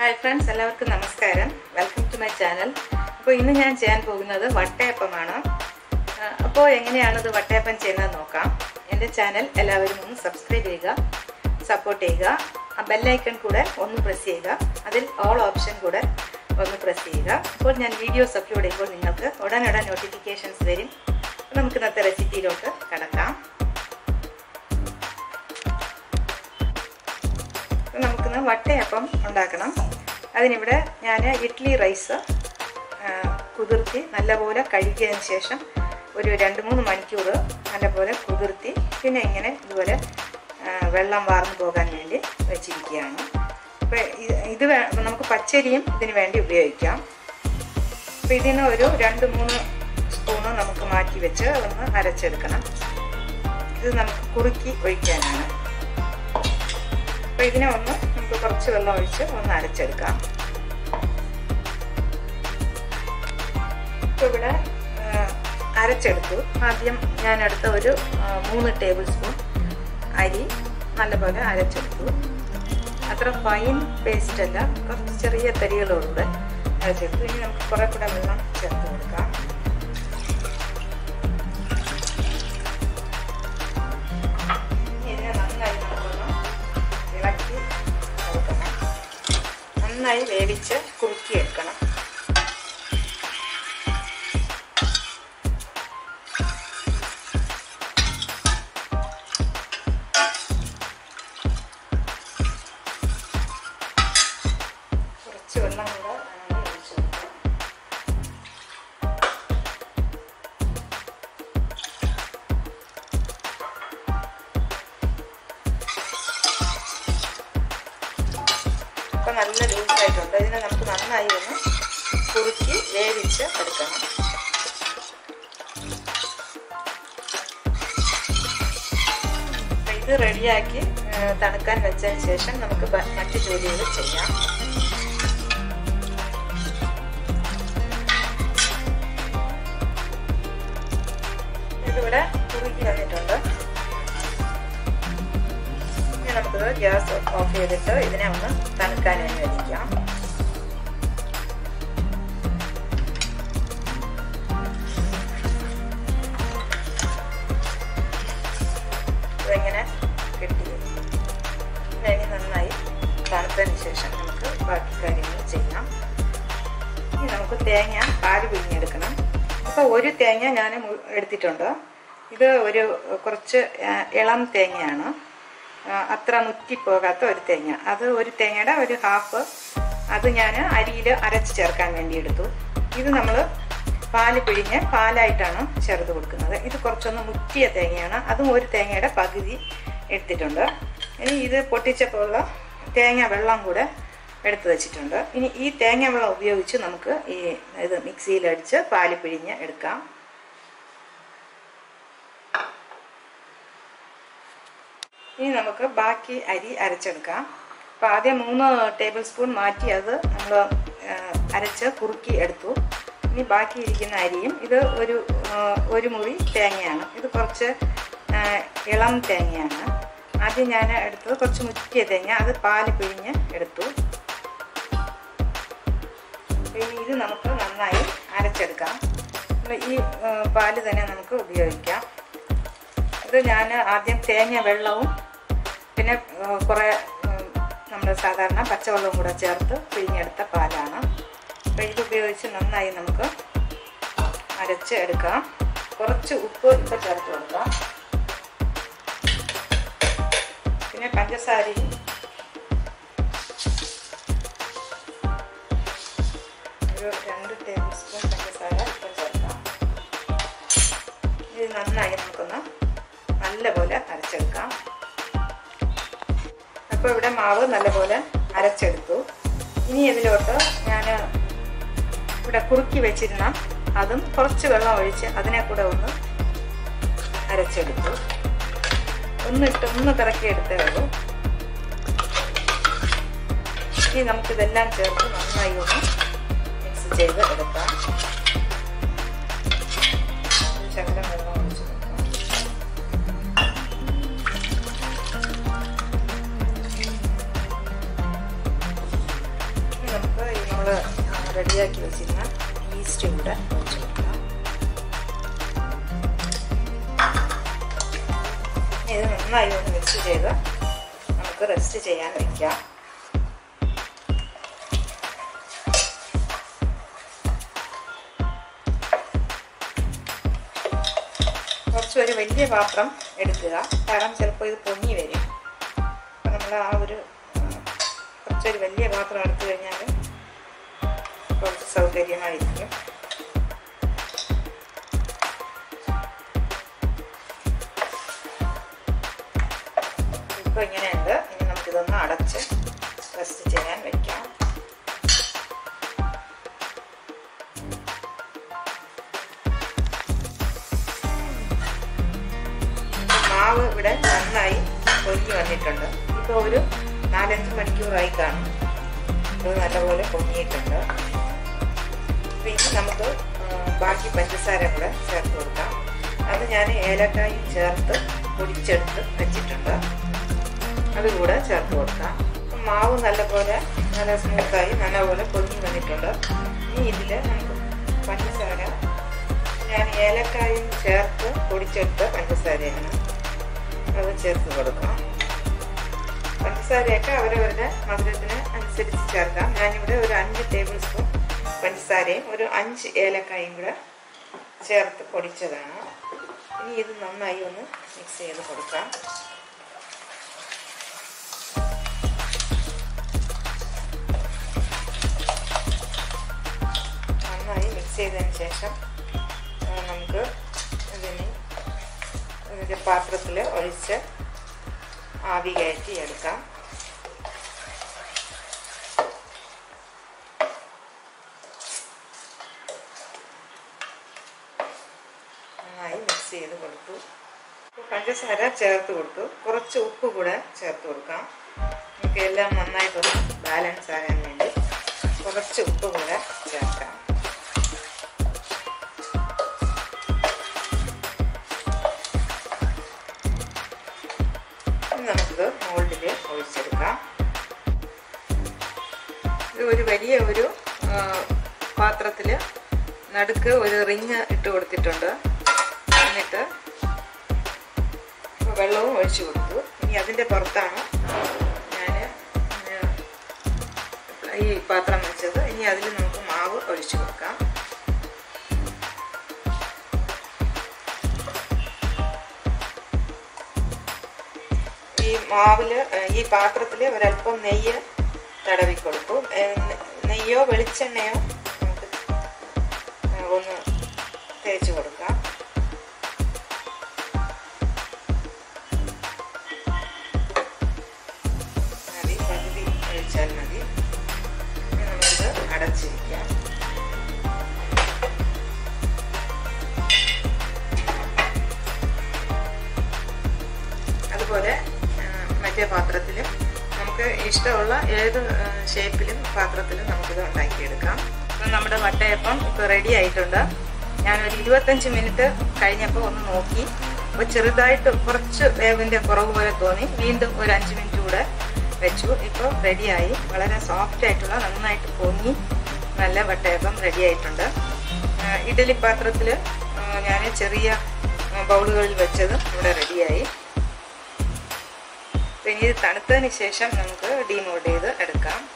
hi friends എല്ലാവർക്കും നമസ്കാരം welcome to my channel അപ്പോൾ ഇന്ന് ഞാൻ ചെയ്യാൻ പോകുന്നത് വട്ടയപ്പമാണ് അപ്പോൾ എങ്ങനെയാണ് ഇത് വട്ടയപ്പം ചെയ്യുന്നത് നോക്കാം എൻ്റെ ചാനൽ എല്ലാവരും ഒന്ന് സബ്സ്ക്രൈബ് ചെയ്യുക സപ്പോർട്ട് ചെയ്യുക ആ ബെല്ലൈക്കൺ കൂടെ ഒന്ന് പ്രസ് ചെയ്യുക അതിൽ ഓൾ ഓപ്ഷൻ കൂടെ ഒന്ന് പ്രസ് ചെയ്യുക അപ്പോൾ ഞാൻ വീഡിയോസ് അപ്ലോഡ് ചെയ്യുമ്പോൾ നിങ്ങൾക്ക് ഉടനുടൻ നോട്ടിഫിക്കേഷൻസ് വരും അപ്പോൾ നമുക്ക് ഇന്നത്തെ റെസിപ്പിയിലോട്ട് കടക്കാം നമുക്കിന്ന് വട്ടയപ്പം ഉണ്ടാക്കണം അതിനിവിടെ ഞാൻ ഇഡ്ഡലി റൈസ് കുതിർത്തി നല്ലപോലെ കഴുകിയതിന് ശേഷം ഒരു രണ്ട് മൂന്ന് മണിക്കൂർ നല്ലപോലെ കുതിർത്തി പിന്നെ ഇങ്ങനെ ഇതുപോലെ വെള്ളം വാർന്നു പോകാൻ വേണ്ടി വെച്ചിരിക്കുകയാണ് അപ്പോൾ ഇത് നമുക്ക് പച്ചരിയും ഇതിന് വേണ്ടി ഉപയോഗിക്കാം അപ്പോൾ ഇതിന് ഒരു രണ്ട് മൂന്ന് സ്പൂണ് നമുക്ക് മാറ്റി വെച്ച് ഒന്ന് അരച്ചെടുക്കണം ഇത് നമുക്ക് കുറുക്കി ഒഴിക്കാനാണ് അപ്പോൾ ഇതിനെ ഒന്ന് നമുക്ക് കുറച്ച് വെള്ളം ഒഴിച്ച് ഒന്ന് അരച്ചെടുക്കാം ഇപ്പോൾ ഇവിടെ അരച്ചെടുത്തു ആദ്യം ഞാൻ എടുത്ത ഒരു മൂന്ന് ടേബിൾ സ്പൂൺ അരി നല്ലപോലെ അരച്ചെടുത്തു അത്ര ഫൈൻ പേസ്റ്റ് അല്ല കുറച്ച് ചെറിയ തരികളോടുകൂടെ അരച്ചെടുത്തു ഇനി നമുക്ക് കുറേ കൂടെ വെള്ളം ചേർത്ത് കൊടുക്കാം ഇതിനെ നന്നായി നമുക്കൊന്ന് ഇളക്കി കൊടുക്കണം നന്നായി വേവിച്ച് കുറുക്കിയെടുക്കണം കുറച്ച് വെള്ളം കൂടെ ഒഴിച്ചു കൊടുക്കാം ഇപ്പം നല്ല ലൂസായിട്ടുണ്ട് ഇതിനെ നമുക്ക് നന്നായി ഒന്ന് കുറുക്കി വേവിച്ച് എടുക്കണം ഇത് റെഡിയാക്കി തണുക്കാൻ വെച്ചതിന് ശേഷം നമുക്ക് മറ്റു ജോലികൾ ചെയ്യാം ഇതിവിടെ കുറുക്കി വന്നിട്ടുണ്ട് ഇനി നമുക്കിത് ഗ്യാസ് ഓഫ് ചെയ്തിട്ട് ഇതിനെ ഒന്ന് തണുക്കാൻ അനുവദിക്കാം ഇതിങ്ങനെ കിട്ടി ഇനി നന്നായി തണുത്തതിന് ശേഷം നമുക്ക് ബാക്കി കാര്യങ്ങൾ ചെയ്യാം ഇനി നമുക്ക് തേങ്ങ പാല് പിഴിഞ്ഞെടുക്കണം അപ്പോൾ ഒരു തേങ്ങ ഞാൻ എടുത്തിട്ടുണ്ട് ഇത് ഒരു കുറച്ച് ഇളം തേങ്ങയാണ് അത്ര മുറ്റിപ്പോകാത്ത ഒരു തേങ്ങ അത് ഒരു തേങ്ങയുടെ ഒരു ഹാഫ് അത് ഞാൻ അരിയിൽ അരച്ച് ചേർക്കാൻ വേണ്ടി എടുത്തു ഇത് നമ്മൾ പാല് പിഴിഞ്ഞ് പാലായിട്ടാണ് ചേർത്ത് കൊടുക്കുന്നത് ഇത് കുറച്ചൊന്ന് മുറ്റിയ തേങ്ങയാണ് അതും ഒരു തേങ്ങയുടെ പകുതി എടുത്തിട്ടുണ്ട് ഇനി ഇത് പൊട്ടിച്ചപ്പോഴുള്ള തേങ്ങ വെള്ളം കൂടെ എടുത്തു വെച്ചിട്ടുണ്ട് ഇനി ഈ തേങ്ങ വെള്ളം ഉപയോഗിച്ച് നമുക്ക് ഈ ഇത് മിക്സിയിലടിച്ച് പാല് പിഴിഞ്ഞ് എടുക്കാം ഇനി നമുക്ക് ബാക്കി അരി അരച്ചെടുക്കാം അപ്പോൾ ആദ്യം മൂന്ന് ടേബിൾ സ്പൂൺ മാറ്റി അത് നമ്മൾ അരച്ച് കുറുക്കി എടുത്തു ഇനി ബാക്കി ഇരിക്കുന്ന അരിയും ഇത് ഒരു ഒരു മുറി തേങ്ങയാണ് ഇത് കുറച്ച് ഇളം തേങ്ങയാണ് ആദ്യം ഞാൻ എടുത്തത് കുറച്ച് മുറ്റിയ തേങ്ങ അത് പാല് പിഴിഞ്ഞ് എടുത്തു ഇനി ഇത് നമുക്ക് നന്നായി അരച്ചെടുക്കാം ഈ പാല് തന്നെ നമുക്ക് ഉപയോഗിക്കാം ഇത് ഞാൻ ആദ്യം തേങ്ങ വെള്ളവും പിന്നെ കുറേ നമ്മൾ സാധാരണ പച്ചവെള്ളവും കൂടെ ചേർത്ത് പിഴിഞ്ഞെടുത്ത പാലാണ് അപ്പോൾ ഇത് ഉപയോഗിച്ച് നന്നായി നമുക്ക് അരച്ച് എടുക്കാം കുറച്ച് ഉപ്പ് ഇപ്പോൾ ചേർത്ത് കൊടുക്കാം പിന്നെ പഞ്ചസാരയും ഒരു രണ്ട് ടേബിൾ സ്പൂൺ പഞ്ചസാര ഇപ്പം ചേർക്കാം ഇത് നന്നായി നമുക്കൊന്ന് നല്ലപോലെ അരച്ചെടുക്കാം അപ്പോൾ ഇവിടെ മാവ് നല്ലപോലെ അരച്ചെടുത്തു ഇനി ഇതിലോട്ട് ഞാൻ ഇവിടെ കുറുക്കി വെച്ചിരുന്ന അതും കുറച്ച് വെള്ളം ഒഴിച്ച് അതിനെ കൂടെ ഒന്ന് അരച്ചെടുത്തു ഒന്നിട്ട് ഒന്ന് കറക്കി എടുത്തേ ഉള്ളൂ ഇനി നമുക്കിതെല്ലാം ചേർത്ത് നന്നായി ഒന്ന് മിക്സ് ചെയ്ത് എടുക്കാം ശകലം വെള്ളം ഒഴിച്ച് കൊടുക്കാം റെഡിയാക്കി വെച്ചിരുന്ന ഈസ്റ്റ് കൂടെ ഒഴിച്ചു കൊടുക്കാം ഇത് നന്നായി ഒന്ന് മിക്സ് ചെയ്ത് നമുക്ക് റെസ്റ്റ് ചെയ്യാൻ വയ്ക്കാം കുറച്ച് ഒരു വലിയ പാത്രം എടുക്കുക കാരണം ചിലപ്പോൾ ഇത് പൊങ്ങി വരും അപ്പം നമ്മൾ ആ ഒരു കുറച്ചൊരു വലിയ പാത്രം എടുത്തു കഴിഞ്ഞാൽ കുറച്ച് സൗകര്യമായിരിക്കും ഇപ്പോൾ ഇങ്ങനെയുണ്ട് ഇനി നമുക്കിതൊന്ന് അടച്ച് റെസ്റ്റ് ചെയ്യാൻ വയ്ക്കാം മാവ് ഇവിടെ നന്നായി പൊങ്ങി വന്നിട്ടുണ്ട് ഇപ്പോൾ ഒരു നാലഞ്ച് മണിക്കൂറായി കാണും ഇത് നല്ലപോലെ പൊങ്ങിയിട്ടുണ്ട് പിന്നെ നമുക്ക് ബാക്കി പഞ്ചസാര കൂടെ ചേർത്ത് കൊടുക്കാം അത് ഞാൻ ഏലക്കായും ചേർത്ത് പൊടിച്ചെടുത്ത് വെച്ചിട്ടുണ്ട് അതുകൂടെ ചേർത്ത് കൊടുക്കാം മാവ് നല്ലപോലെ നല്ല സ്മൂത്തായി നല്ലപോലെ പൊങ്ങി വന്നിട്ടുണ്ട് ഇനി ഇതിൽ നമുക്ക് പഞ്ചസാര ഞാൻ ഏലക്കായും ചേർത്ത് പൊടിച്ചെടുത്ത പഞ്ചസാരയാണ് അത് ചേർത്ത് കൊടുക്കാം പഞ്ചസാരയൊക്കെ അവരവരുടെ മധുരത്തിന് അനുസരിച്ച് ചേർക്കാം ഞാനിവിടെ ഒരു അഞ്ച് ടേബിൾ സ്പൂൺ പഞ്ചസാരയും ഒരു അഞ്ച് ഏലക്കായും കൂടെ ചേർത്ത് പൊടിച്ചതാണ് ഇനി ഇത് നന്നായി ഒന്ന് മിക്സ് ചെയ്ത് കൊടുക്കാം നന്നായി മിക്സ് ചെയ്തതിന് ശേഷം നമുക്ക് ഇതിന് ഇതിൻ്റെ പാത്രത്തിൽ ഒഴിച്ച് ആവി കയറ്റി എടുക്കാം നന്നായി മിക്സ് ചെയ്ത് കൊടുത്തു പഞ്ചസാര ചേർത്ത് കൊടുത്തു കുറച്ച് ഉപ്പ് കൂടെ ചേർത്ത് കൊടുക്കാം നമുക്ക് എല്ലാം നന്നായിട്ടൊന്ന് ബാലൻസ് ആകാൻ വേണ്ടി കുറച്ച് ഉപ്പ് കൂടെ ചേർക്കാം നമുക്കിത് മോൾഡിൽ ഒഴിച്ചെടുക്കാം ഇത് ഒരു വലിയ ഒരു പാത്രത്തിൽ നടുക്ക് ഒരു റിങ് ഇട്ട് കൊടുത്തിട്ടുണ്ട് എന്നിട്ട് വെള്ളവും ഒഴിച്ചു കൊടുത്തു ഇനി അതിൻ്റെ പുറത്താണ് ഞാൻ ഈ പാത്രം വെച്ചത് ഇനി അതിൽ നമുക്ക് മാവ് ഒഴിച്ചു കൊടുക്കാം ഈ മാവില് ഈ പാത്രത്തിൽ ഒരല്പം നെയ്യ് തടവി കൊടുക്കും നെയ്യോ വെളിച്ചെണ്ണയോ നമുക്ക് ഒന്ന് തേച്ച് കൊടുക്കാം മതി പകുതി ഒഴിച്ചാൽ മതി നമുക്കിത് അടച്ചിരിക്കാം അതുപോലെ മറ്റേ പാത്രത്തിൽ നമുക്ക് ഇഷ്ടമുള്ള ഏത് ഷേപ്പിലും പാത്രത്തിലും നമുക്കിത് ഉണ്ടാക്കിയെടുക്കാം ഇപ്പം നമ്മുടെ വട്ടയപ്പം ഇപ്പോൾ റെഡി ആയിട്ടുണ്ട് ഞാനൊരു ഇരുപത്തഞ്ച് മിനിറ്റ് കഴിഞ്ഞപ്പോൾ ഒന്ന് നോക്കി അപ്പോൾ ചെറുതായിട്ട് കുറച്ച് വേവിൻ്റെ കുറവ് പോലെ തോന്നി വീണ്ടും ഒരു അഞ്ച് മിനിറ്റ് കൂടെ വെച്ചു ഇപ്പോൾ റെഡിയായി വളരെ സോഫ്റ്റ് ആയിട്ടുള്ള നന്നായിട്ട് പൊങ്ങി നല്ല വട്ടയപ്പം റെഡി ആയിട്ടുണ്ട് ഇഡലി പാത്രത്തിൽ ഞാൻ ചെറിയ ബൗളുകളിൽ വെച്ചതും ഇവിടെ റെഡിയായി ഇനി ഇത് തണുത്തതിന് ശേഷം നമുക്ക് ഡീമോൾഡ് ചെയ്ത് എടുക്കാം